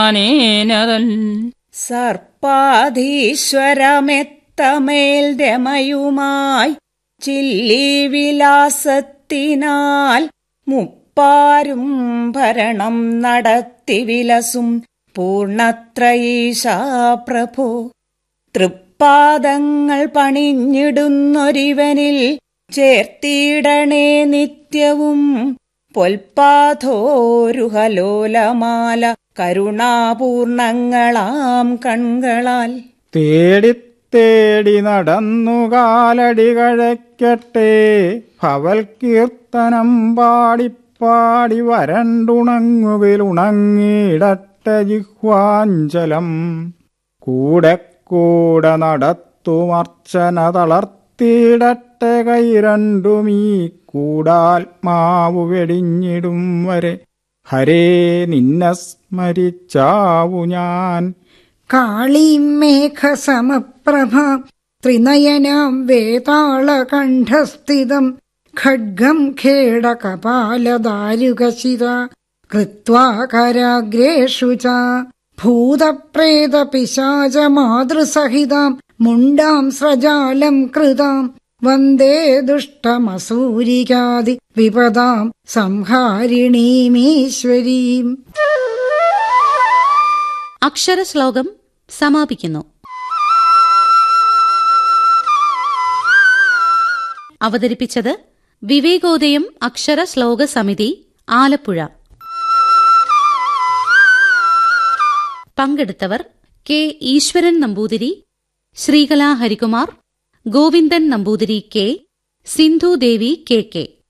അനേനതൽ സർപ്പാധീശ്വരമെത്തമേൽ രമയുമായി chilli വിലാസത്തിനാൽ മുപ്പാരും ഭരണം നടത്തി വിലസും പൂർണത്രയീശാ പ്രഭോ തൃപ്പാദങ്ങൾ പണിഞ്ഞിടുന്നൊരിവനിൽ ചേർത്തിടണേ നിത്യവും പൊൽപാഥോരുഹലോലമാല കരുണാപൂർണങ്ങളാം കൺകളാൽ തേടി തേടി നടന്നു കാലടി കഴയ്ക്കട്ടെ ഭവൽ കീർത്തനം പാടിപ്പാടി വരണ്ടുണങ്ങുവിലുണങ്ങിടട്ടെ ജിഹ്വാഞ്ചലം കൂടെ കൂടെ നടത്തുമർച്ചന തളർത്തിയിടട്ടെ കൈ രണ്ടുമീ കൂടാത്മാവു വെടിഞ്ഞിടും വരെ ഹരേ നിന്നെ സ്മരിച്ചാവു ഞാൻ കാളീം മേഘസമപ്രഭ ത്രിനയനാം വേതാളകണ്ഠസ്ഥിതം ഖഡ്ഗം ഖേടകപാലദാരുകശിര കൃത്വാ കരാഗ്രേഷു ച ഭൂതപ്രേതപിശാചമാതൃസഹിതാം മുണ്ടാം സ്രജാലം കൃതാം വന്ദേ ദുഷ്ടമസൂരികാതി വിപദാം സംഹാരിണീമീശ്വരീം അക്ഷരശ്ലോകം സമാപിക്കുന്നു അവതരിപ്പിച്ചത് വിവേകോദയം അക്ഷര ശ്ലോക സമിതി ആലപ്പുഴ പങ്കെടുത്തവർ K Eswaran Namboothiri Sreekala Harikumar Govindan Namboothiri K Sindhudevi K K